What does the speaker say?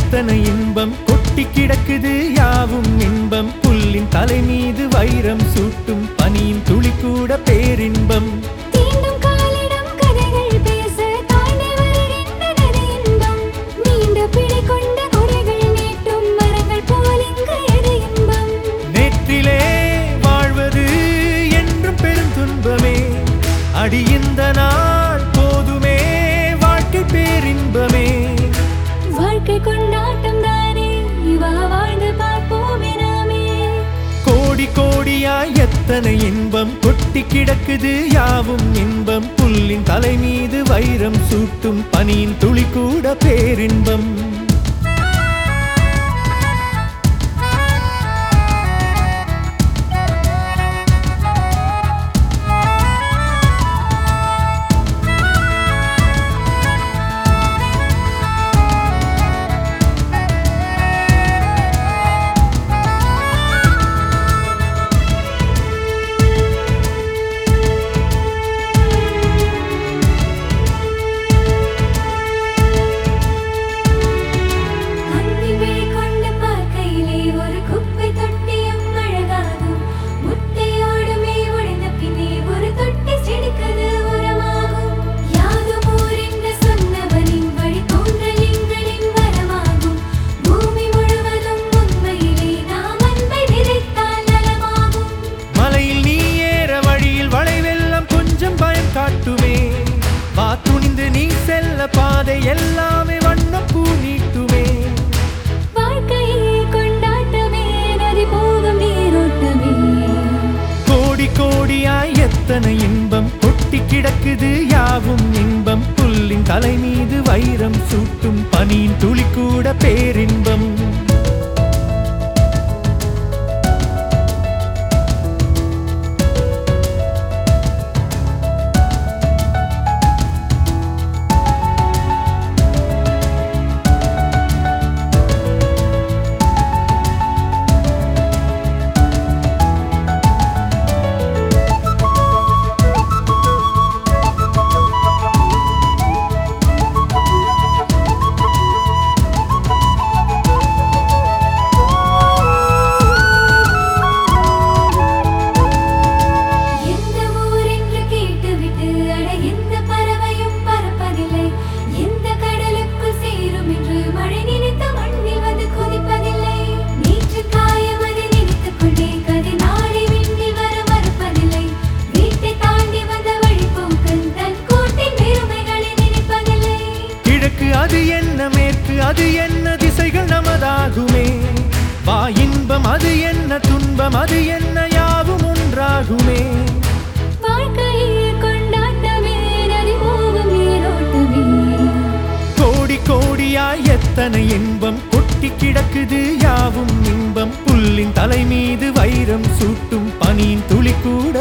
எத்தனை இன்பம் கொட்டி கிடக்குது யாவும் இன்பம் புல்லின் தலை மீது வைரம் சூட்டும் பனியின் துளி கூட பேரின்பம் தீண்டும் காலிடம் கதைகள் பேச தாய்மை வருகின்றது இன்பம் நீண்ட பிடி கொண்ட கொடைகள் நீட்டும் மரங்கள் போல் இங்கு எது இன்பம் நேற்றிலே வாழ்வது என்றும் பெருந்துன்பமே அடி இந்த நாள் போதுமே வாழ்க்கை பேரின்பமே வாழ்க்கை கொண்டாட்டம் தானே இவா வாழ்ந்து பார்ப்போமே நாமே கோடி கோடியாய் எத்தனை இன்பம் கொட்டி கிடக்குது யாவும் இன்பம் புல்லின் தலை மீது வைரம் சூட்டும் பனியின் துளி கூட பேரின்பம் அந்தி விழி கொண்டு பார்க்கையிலே ஒரு குப்பை தொட்டியும் அழகாகும் முட்டையோடுமே உடைந்த பின்னே ஒரு தொட்டி செடிக்கது உரமாகும் யாதும் ஊரென்று சொன்னவனின் வழி தோன்றலிங்களின் வரமாகும் பூமி முழுவதும் உண்மையிலே நாம் அன்பை விதைத்தால் நலமாகும் மலையில் நீ ஏற வழியில் வளைவெல்லாம் கொஞ்சம் பயம் காட்டுமே வா துணிந்து நீ செல்ல பாதை எல்லாமே வண்ணப்பூ நீட்டுமே வாழ்க்கையே கொண்டாட்டமே நதி போகும் நீரோட்டமே கோடி கோடியாய் எத்தனை இன்பம் கொட்டி கிடக்குது யாவும் இன்பம் புல்லின் தலை மீது வைரம் சூட்டும் பனியின் துளி கூட பேரின்பம் எந்த ஊர் என்று கேட்டுவிட்டு அட எந்த பறவையும் பறப்பதில்லை எந்த கடலுக்குள் சேரும் என்று மழை நினைத்த மண்ணில் வந்து கொதிப்பதில்லை நேற்று காயம் அதை நினைத்துக் கொண்டே கதை நாளை விண்ணில் வர மறுப்பதில்லை வீட்டை தாண்டி வந்த வழிபோக்கன் தன் கூட்டின் பெருமைகளை நினைப்பதில்லை கிழக்கு அது என்ன மேற்கு அது என்ன திசைகள் நமதாகுமே வா இன்பம் அது என்ன துன்பம் அது என்ன யாவும் ஒன்றாகுமே வாழ்க்கையே கொண்டாட்டமே நதி போகும் நீரோட்டமே கோடி கோடியாய் எத்தனை இன்பம் கொட்டி கிடக்குது யாவும் இன்பம் புல்லின் தலை மீது வைரம் சூட்டும் பனியின் துளி கூட